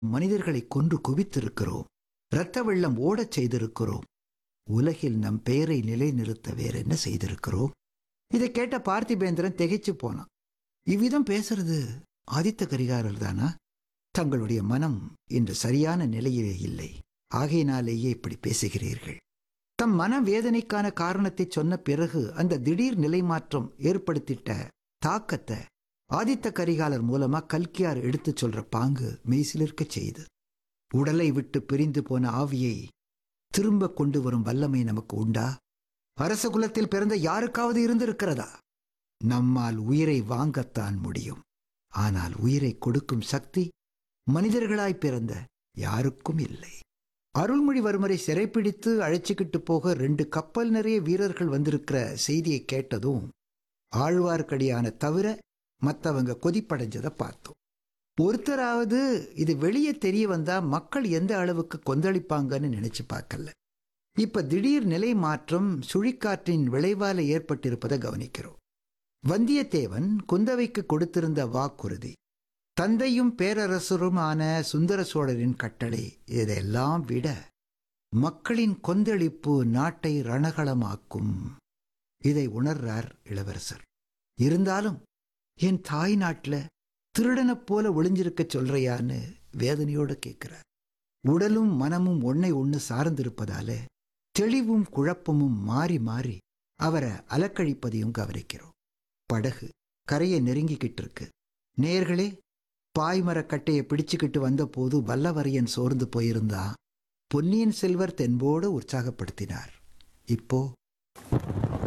மனிதர்களை கொன்று குவித்திருக்கிறோம் இரத்த வெள்ளம் ஓடச் செய்திருக்கிறோம் உலகில் நம் பெயரை நிலைநிறுத்த வேற என்ன செய்திருக்கிறோம் இதை கேட்ட பார்த்திபேந்திரன் திகைச்சு போனான் இவ்விதம் பேசுறது ஆதித்த கரிகாரர் தானா தங்களுடைய மனம் இன்று சரியான நிலையிலே இல்லை ஆகையினாலேயே இப்படி பேசுகிறீர்கள் தம் மன வேதனைக்கான காரணத்தை சொன்ன பிறகு அந்த திடீர் நிலை மாற்றம் ஏற்படுத்திட்ட தாக்கத்தை ஆதித்த கரிகாலர் மூலமா கல்கியார் எடுத்துச் சொல்ற பாங்கு மெய்சிலிருக்க செய்து உடலை விட்டு பிரிந்து போன ஆவியை திரும்ப கொண்டு வரும் வல்லமை நமக்கு உண்டா அரச குலத்தில் பிறந்த யாருக்காவது இருந்திருக்கிறதா நம்மால் உயிரை வாங்கத்தான் முடியும் ஆனால் உயிரை கொடுக்கும் சக்தி மனிதர்களாய் பிறந்த யாருக்கும் இல்லை அருள்மொழிவர்மரை சிறைப்பிடித்து அழைச்சிக்கிட்டு போக ரெண்டு கப்பல் நிறைய வீரர்கள் வந்திருக்கிற செய்தியை கேட்டதும் ஆழ்வார்க்கடியான தவிர மற்றவங்க கொதிப்படைஞ்சதை பார்த்தோம் ஒருத்தராவது இது வெளியே தெரிய வந்தா மக்கள் எந்த அளவுக்கு கொந்தளிப்பாங்கன்னு நினைச்சு பார்க்கல இப்ப திடீர் நிலை மாற்றம் சுழிக்காற்றின் விளைவால ஏற்பட்டிருப்பதை கவனிக்கிறோம் வந்தியத்தேவன் குந்தவைக்கு கொடுத்திருந்த வாக்குறுதி தந்தையும் பேரரசருமான சுந்தர சோழரின் கட்டளை இதையெல்லாம் விட மக்களின் கொந்தளிப்பு நாட்டை ரணகளமாக்கும் இதை உணர்றார் இளவரசர் இருந்தாலும் என் தாய் நாட்டில் திருடனைப் போல ஒளிஞ்சிருக்க சொல்றியான்னு வேதனையோட கேட்கிறார் உடலும் மனமும் ஒன்னை ஒன்று சார்ந்திருப்பதால தெளிவும் குழப்பமும் மாறி மாறி அவரை அலக்கழிப்பதையும் கவனிக்கிறோம் படகு கரையை நெருங்கிக்கிட்டு இருக்கு நேர்களே பாய்மரக்கட்டையை பிடிச்சுக்கிட்டு வந்தபோது வல்லவரையன் சோர்ந்து போயிருந்தா பொன்னியின் செல்வர் தென்போடு உற்சாகப்படுத்தினார் இப்போ